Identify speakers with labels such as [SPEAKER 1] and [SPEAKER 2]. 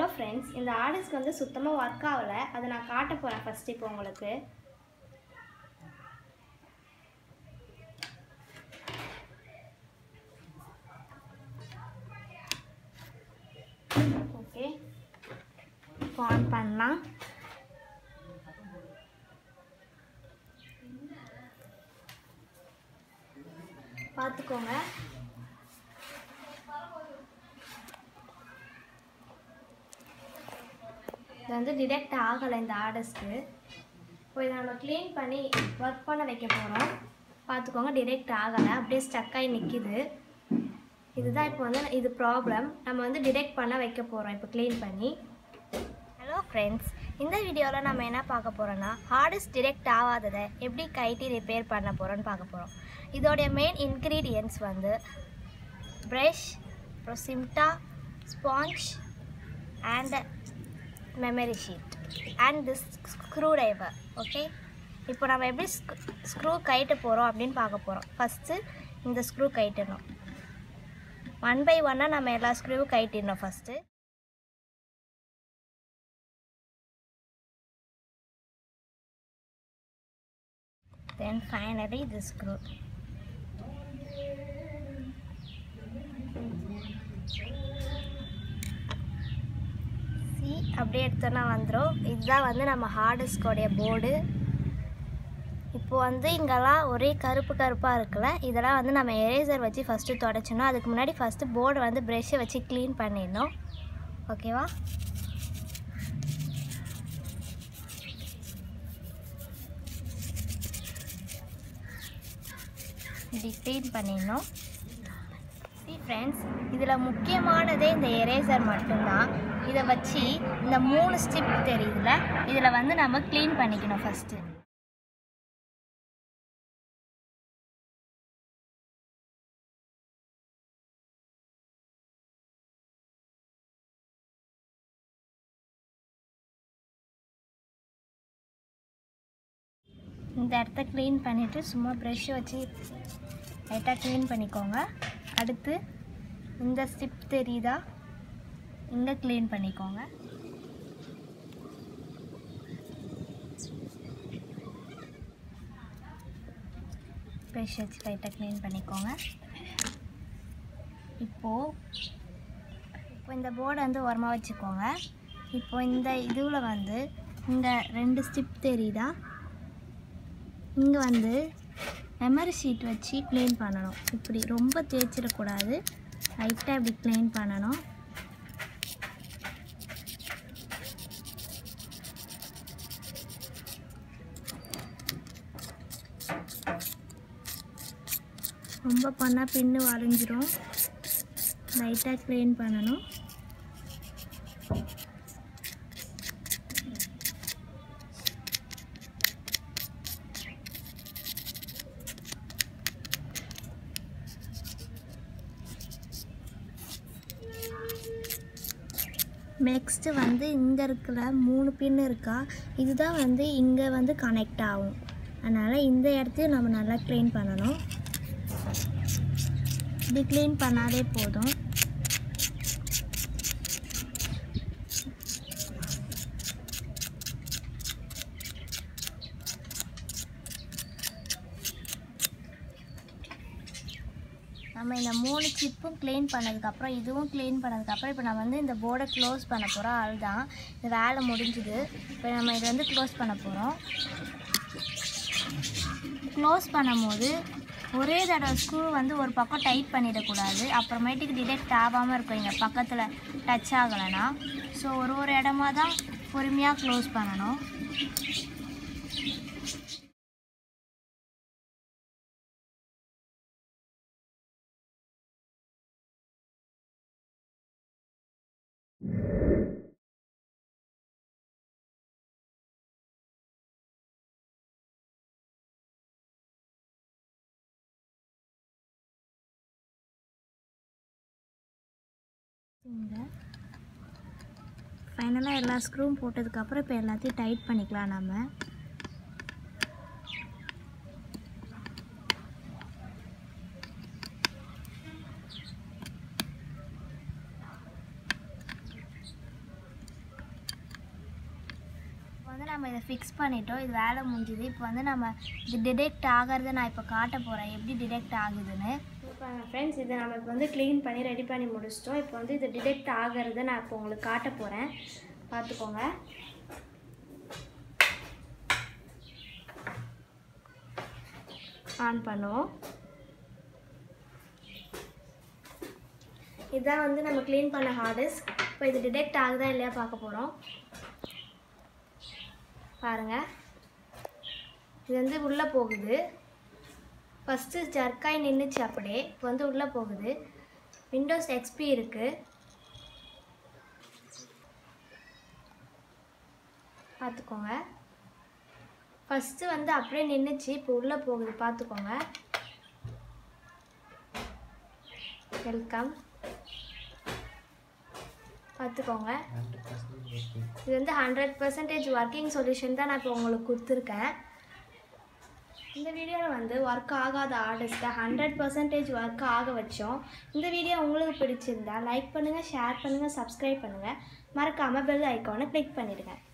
[SPEAKER 1] hello friends இந்த ஆர்டர்ஸ்க்கு வந்து சுத்தமாக ஒர்க் ஆகலை அதை நான் காட்ட போகிறேன் ஃபஸ்ட் இப்போ உங்களுக்கு ஓகே இப்போ ஆன் பண்ணலாம் பார்த்துக்கோங்க இது வந்து டிடெக்ட் ஆகலை இந்த ஆர்டர்ஸ்க்கு இப்போ இதை நம்ம க்ளீன் பண்ணி ஒர்க் பண்ண வைக்க போகிறோம் பார்த்துக்கோங்க டிடெக்ட் ஆகலை அப்படியே ஸ்டக் ஆகி நிற்கிது இதுதான் இப்போ வந்து இது ப்ராப்ளம் நம்ம வந்து டிடெக்ட் பண்ண வைக்க போகிறோம் இப்போ க்ளீன் பண்ணி ஹலோ ஃப்ரெண்ட்ஸ் இந்த வீடியோவில் நம்ம என்ன பார்க்க போகிறோன்னா ஹார்டிஸ்க் டிடெக்ட் ஆகாததை எப்படி கைட்டி ரிப்பேர் பண்ண போகிறோன்னு பார்க்க போகிறோம் இதோடைய மெயின் இன்க்ரீடியன்ட்ஸ் வந்து ப்ரஷ் அப்புறம் சிம்டா sponge and memory sheet and this screwdriver okay இப்போ நம்ம எப்படி ஸ்க்ரூ கைட்டு போகிறோம் அப்படின்னு பார்க்க போகிறோம் ஃபஸ்ட்டு இந்த ஸ்க்ரூ கைட்டணும் ஒன் பை ஒன்னாக நம்ம எல்லா ஸ்க்ரூவும் கைட்டிடணும் first then finally the screw see அப்படியே எடுத்தோன்னா வந்துடும் இதுதான் வந்து நம்ம ஹார்ட் டிஸ்கோடைய போர்டு இப்போ வந்து இங்கெல்லாம் ஒரே கருப்பு கருப்பாக இருக்குல்ல இதெல்லாம் வந்து நம்ம எரேசர் வச்சு ஃபஸ்ட்டு தொடச்சணும் அதுக்கு முன்னாடி ஃபஸ்ட்டு போர்டை வந்து ப்ரெஷ்ஷை வச்சு க்ளீன் பண்ணிடணும் ஓகேவா இப்படி க்ளீன் பண்ணிடணும் சி ஃப்ரெண்ட்ஸ் இதில் முக்கியமானதே இந்த எரேசர் மட்டும்தான் இதை வச்சு இந்த மூணு ஸ்டிப் தெரியுதுல இதில் வந்து நம்ம க்ளீன் பண்ணிக்கணும் ஃபஸ்ட்டு இந்த இடத்த க்ளீன் பண்ணிவிட்டு சும்மா ப்ரெஷ்ஷை வச்சு லைட்டாக க்ளீன் பண்ணிக்கோங்க அடுத்து இந்த ஸ்டிப் தெரியுதா இங்கே க்ளீன் பண்ணிக்கோங்க ப்ரெஷ் வச்சு லைட்டாக க்ளீன் பண்ணிக்கோங்க இப்போது இப்போ இந்த போர்டை வந்து உரமாக வச்சுக்கோங்க இப்போ இந்த இதுவில் வந்து இந்த ரெண்டு ஸ்டிப் தெரியுதா இங்கே வந்து மெமரி ஷீட் வச்சு க்ளீன் பண்ணணும் இப்படி ரொம்ப தேய்ச்சிடக்கூடாது லைட்டாக இப்படி க்ளீன் பண்ணணும் ரொம்ப பண்ணால் பின்னு வளைஞ்சிரும் லைட்டாக க்ளீன் பண்ணணும் நெக்ஸ்ட்டு வந்து இங்கே இருக்கிற மூணு பின் இருக்கா இதுதான் வந்து இங்கே வந்து கனெக்ட் ஆகும் அதனால் இந்த இடத்தையும் நம்ம நல்லா க்ளீன் பண்ணணும் இப்படி க்ளீன் பண்ணாலே போதும் நம்ம இந்த மூணு சிப்பும் க்ளீன் பண்ணதுக்கப்புறம் இதுவும் க்ளீன் பண்ணதுக்கப்புறம் இப்போ நம்ம வந்து இந்த போர்டை க்ளோஸ் பண்ண போகிறோம் அதுதான் இந்த வேலை முடிஞ்சுது இப்போ நம்ம இதை வந்து க்ளோஸ் பண்ண போகிறோம் க்ளோஸ் பண்ணும்போது ஒரே தடவை ஸ்க்ரூ வந்து ஒரு பக்கம் டைட் பண்ணிடக்கூடாது அப்புறமேட்டுக்கு டிடெக்ட் ஆகாமல் இருக்கும் இங்கே பக்கத்தில் டச் ஆகலைன்னா ஸோ ஒரு ஒரு இடமா தான் பொறுமையாக க்ளோஸ் பண்ணணும் ஃபைனலாக எல்லா ஸ்க்ரூவும் போட்டதுக்கப்புறம் இப்போ எல்லாத்தையும் டைட் பண்ணிக்கலாம் நம்ம வந்து நம்ம இதை ஃபிக்ஸ் பண்ணிட்டோம் இது வேலை முடிஞ்சுது இப்போ வந்து நம்ம இது டிடெக்ட் ஆகிறத நான் இப்போ காட்ட போகிறேன் எப்படி டிடெக்ட் ஆகுதுன்னு இப்போ ஃப்ரெண்ட்ஸ் இதை நம்ம இப்போ வந்து க்ளீன் பண்ணி ரெடி பண்ணி முடிச்சிட்டோம் இப்போ வந்து இது டிடெக்ட் ஆகிறத நான் இப்போ உங்களுக்கு காட்ட போகிறேன் பார்த்துக்கோங்க ஆன் பண்ணுவோம் இதான் வந்து நம்ம க்ளீன் பண்ண ஹார்ட் டிஸ்க் இப்போ இது டிடெக்ட் ஆகுதா இல்லையா பார்க்க போகிறோம் பாருங்கள் இது வந்து உள்ளே போகுது ஃபஸ்ட்டு ஜர்க்காய் நின்றுச்சு அப்படியே இப்போ வந்து உள்ளே போகுது விண்டோஸ் எக்ஸ்பி இருக்குது பார்த்துக்கோங்க ஃபஸ்ட்டு வந்து அப்படியே நின்றுச்சு இப்போ உள்ளே போகுது பார்த்துக்கோங்க வெல்கம் பார்த்துக்கோங்க இது வந்து ஹண்ட்ரட் பர்சன்டேஜ் ஒர்க்கிங் சொல்யூஷன் தான் நான் இப்போ உங்களுக்கு கொடுத்துருக்கேன் இந்த வீடியோவில் வந்து ஒர்க் ஆகாத ஆர்டர்ஸ்க்கு ஹண்ட்ரட் பர்சன்டேஜ் ஒர்க் ஆக வச்சோம் இந்த வீடியோ உங்களுக்கு பிடிச்சிருந்தா லைக் பண்ணுங்கள் ஷேர் பண்ணுங்கள் சப்ஸ்கிரைப் பண்ணுங்கள் மறக்காமல் பெல் ஐக்கானை கிளிக் பண்ணிடுங்க